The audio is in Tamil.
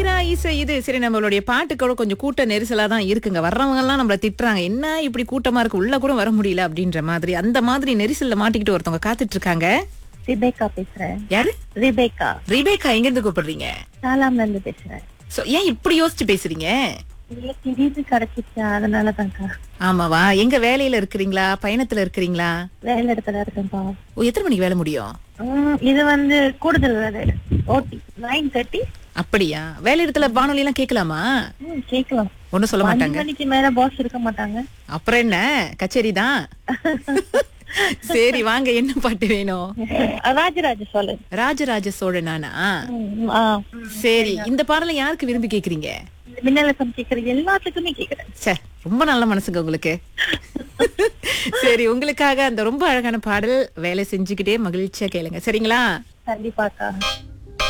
தீரா இசை இது சரி நம்மளுடைய பாட்டு கூட கொஞ்சம் கூட்ட நெரிசலா தான் இருக்குங்க வர்றவங்க எல்லாம் நம்மள திட்டுறாங்க என்ன இப்படி கூட்டமா இருக்கு உள்ள கூட வர முடியல அப்படின்ற மாதிரி அந்த மாதிரி நெரிசல்ல மாட்டிக்கிட்டு ஒருத்தவங்க காத்துட்டு இருக்காங்க ரிபேக்கா பேசுறேன் யாரு ரிபேக்கா ரிபேக்கா எங்க இருந்து கூப்பிடுறீங்க சாலாம்ல இருந்து பேசுறேன் சோ ஏன் இப்படி யோசிச்சு பேசுறீங்க இல்ல திடீர்னு கிடைச்சிச்சு அதனாலதான்க்கா ஆமாவா எங்க வேலையில இருக்கிறீங்களா பயணத்துல இருக்கிறீங்களா வேலை இடத்துல இருக்கேன்ப்பா ஓ எத்தனை மணிக்கு வேலை முடியும் உம், இது வந்து கூடுதல் வேலை ஓட்டி நைன் தேர்ட்டி அப்படியா வேலை இடத்துல வானொலி எல்லாம் கேட்கலாமா கேட்கலாம் ஒண்ணும் சொல்ல அஞ்சு மாட்டாங்க மணிக்கு மேல பாஸ் இருக்க மாட்டாங்க அப்புறம் என்ன கச்சேரி தான் சரி வாங்க என்ன பாட்டு வேணும் ராஜராஜ சோழன் ராஜராஜ சோழனானா உம், ஆ. சரி இந்த பாடலை யாருக்கு விரும்பி கேக்குறீங்க இந்த மின்னலசம் கேக்குறது எல்லாத்துக்குமே கேக்குறேன் ச்சே ரொம்ப நல்ல மனசுங்க உங்களுக்கு சரி உங்களுக்காக அந்த ரொம்ப அழகான பாடல் வேலை செஞ்சுக்கிட்டே மகிழ்ச்சியா கேளுங்க சரிங்களா கண்டிப்பாக்கா